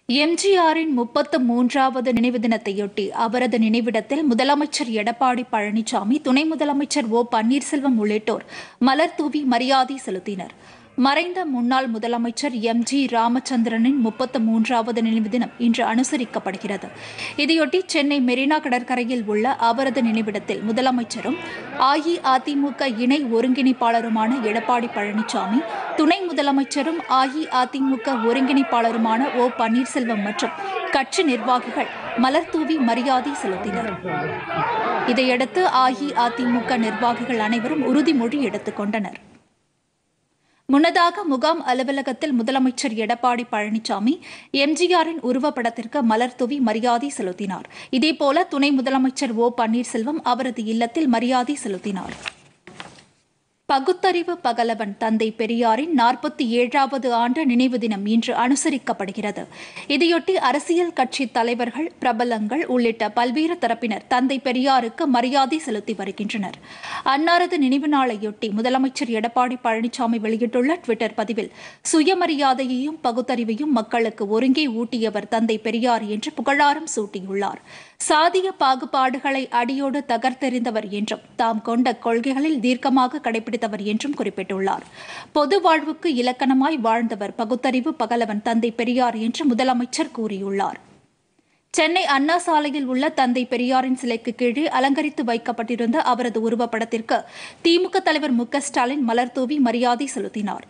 எம்ஜிஆரின் முப்பத்து மூன்றாவது நினைவு தினத்தையொட்டி அவரது நினைவிடத்தில் முதலமைச்சர் எடப்பாடி பழனிசாமி துணை முதலமைச்சர் ஓ பன்னீர்செல்வம் உள்ளிட்டோர் மலர் தூவி மரியாதை செலுத்தினர் மறைந்த முன்னாள் முதலமைச்சர் எம் ஜி ராமச்சந்திரனின் முப்பத்து மூன்றாவது நினைவு தினம் இன்று அனுசரிக்கப்படுகிறது இதையொட்டி சென்னை மெரினா கடற்கரையில் உள்ள அவரது நினைவிடத்தில் முதலமைச்சரும் அஇஅதிமுக இணை ஒருங்கிணைப்பாளருமான எடப்பாடி பழனிசாமி துணை முதலமைச்சரும் அஇஅதிமுக ஒருங்கிணைப்பாளருமான ஓ பன்னீர்செல்வம் மற்றும் கட்சி நிர்வாகிகள் மலர் தூவி மரியாதை செலுத்தினர் இதையடுத்து அஇஅதிமுக நிர்வாகிகள் அனைவரும் உறுதிமொழி எடுத்துக் கொண்டனர் முன்னதாக முகாம் அலுவலகத்தில் முதலமைச்சர் எடப்பாடி பழனிசாமி எம்ஜிஆரின் உருவப்படத்திற்கு மலர் தூவி மரியாதை செலுத்தினார் இதேபோல துணை முதலமைச்சர் ஓ பன்னீர்செல்வம் அவரது இல்லத்தில் மரியாதை செலுத்தினார் பகுத்தறிவு பகலவன் தந்தை பெரியாரின் நாற்பத்தி ஏழாவது ஆண்டு நினைவு தினம் இன்று அனுசரிக்கப்படுகிறது இதையொட்டி அரசியல் கட்சி தலைவர்கள் பிரபலங்கள் உள்ளிட்ட பல்வேறு தரப்பினர் தந்தை பெரியாருக்கு மரியாதை செலுத்தி வருகின்றனர் அன்னாரது நினைவு நாளையொட்டி முதலமைச்சர் எடப்பாடி பழனிசாமி வெளியிட்டுள்ள டுவிட்டர் பதிவில் சுயமரியாதையையும் பகுத்தறிவையும் மக்களுக்கு ஒருங்கே ஊட்டியவர் தந்தை பெரியார் என்று புகழாரம் சூட்டியுள்ளார் சாதிய பாகுபாடுகளை அடியோடு தகர்த்தெறிந்தவர் என்றும் தாம் கொண்ட கொள்கைகளில் தீர்க்கமாக கடைபிடித்தவர் என்றும் குறிப்பிட்டுள்ளார் பொது வாழ்வுக்கு இலக்கணமாய் வாழ்ந்தவர் பகுத்தறிவு பகலவன் தந்தை பெரியார் என்று முதலமைச்சர் கூறியுள்ளார் சென்னை அண்ணா சாலையில் உள்ள தந்தை பெரியாரின் சிலைக்கு கீழே அலங்கரித்து வைக்கப்பட்டிருந்த அவரது உருவப்படத்திற்கு திமுக தலைவர் மு க ஸ்டாலின் மலர் தூவி மரியாதை செலுத்தினார்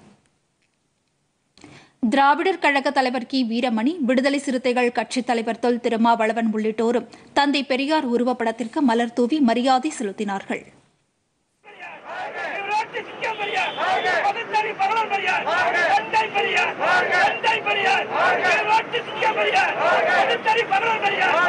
திராவிடர் கழக தலைவர் கி வீரமணி விடுதலை சிறுத்தைகள் கட்சித் தலைவர் தொல் திருமாவளவன் உள்ளிட்டோரும் தந்தை பெரியார் உருவப்படத்திற்கு மலர் தூவி மரியாதை செலுத்தினார்கள் இவராட்சி சிங்கம் பெரியார் பகுத்தறி பகலன் பெரியார் தந்தை பெரியார் தந்தை பெரியார் இவராட்சி சிங்கம் பெரியார் பகுத்தறி பகலன் பெரியார்